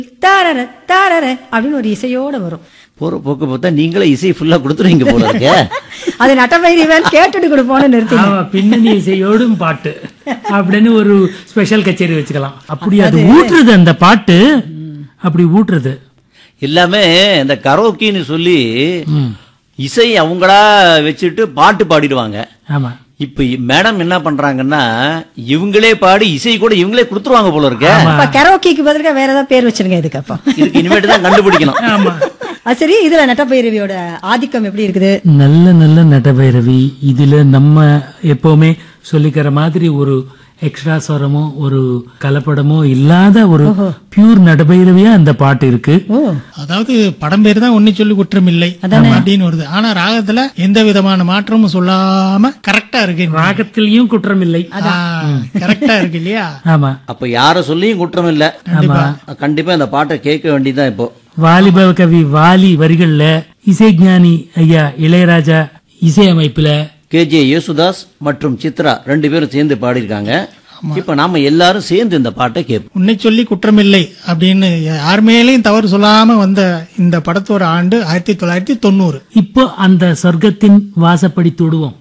தாரர தாரர அப்படின்னு ஒரு இசையோட வரும் போற போக்கு பார்த்தா நீங்களே இசை ஃபுல்லா கொடுத்துருவீங்க போல இருக்கே அது நட்டபைரிவன் கேட்டுட்டு கொடுப்போம்னு நிறுத்தி ஆமா பின்னணி இசையோடும் பாட்டு அப்படின்னு ஒரு ஸ்பெஷல் கச்சேரி வச்சுக்கலாம் அப்படி அது ஊற்றுறது அந்த பாட்டு அப்படி ஊற்றுறது எல்லாமே இந்த கரோக்கின்னு சொல்லி ம். இசை அவங்களா வச்சுட்டு பாட்டு பாடிடுவாங்க ஆமா இப்ப மேடம் என்ன பண்றாங்கன்னா இவங்களே பாடி இசை கூட இவங்களே கொடுத்துருவாங்க போல இருக்க அப்ப கரோக்கிக்கு பதிலாக வேற ஏதாவது பேர் வச்சிருங்க இதுக்கு அப்போ இதுக்கு இனிமேட்டு தான் கண்டுபிடிக்கணும் ஆமா அது சரி இதுல நட்டபைரவியோட ஆதிக்கம் எப்படி இருக்குது நல்ல நல்ல நட்டபைரவி இதுல நம்ம எப்பவுமே சொல்லிக்கிற மாதிரி ஒரு எக்ஸ்ட்ரா ஸ்வரமோ ஒரு கலப்படமோ இல்லாத ஒரு பியூர் நட்டபைரவியா அந்த பாட்டு இருக்கு ஓ அதாவது படம் பேர் தான் ஒன்னு சொல்லி குற்றம் இல்லை அப்படின்னு வருது ஆனா ராகத்துல எந்த விதமான மாற்றமும் சொல்லாம கரெக்டா இருக்கு ராகத்திலையும் குற்றம் இல்லை கரெக்டா இருக்கு இல்லையா ஆமா அப்ப யார சொல்லியும் குற்றம் இல்ல கண்டிப்பா இந்த பாட்டை கேட்க வேண்டியதுதான் இப்போ வாலிப கவி வாலி வரிகள்ல இசைஞானி ஐயா இளையராஜா இசையமைப்புல கேஜே யேசுதாஸ் மற்றும் சித்ரா ரெண்டு பேரும் சேர்ந்து பாடியிருக்காங்க இப்ப நாம எல்லாரும் சேர்ந்து இந்த பாட்டை கேட்போம் உன்னை சொல்லி குற்றம் இல்லை அப்படின்னு யார் மேலேயும் தவறு சொல்லாம வந்த இந்த படத்தோட ஆண்டு ஆயிரத்தி தொள்ளாயிரத்தி தொண்ணூறு இப்போ அந்த சொர்க்கத்தின் வாசப்படி தொடுவோம்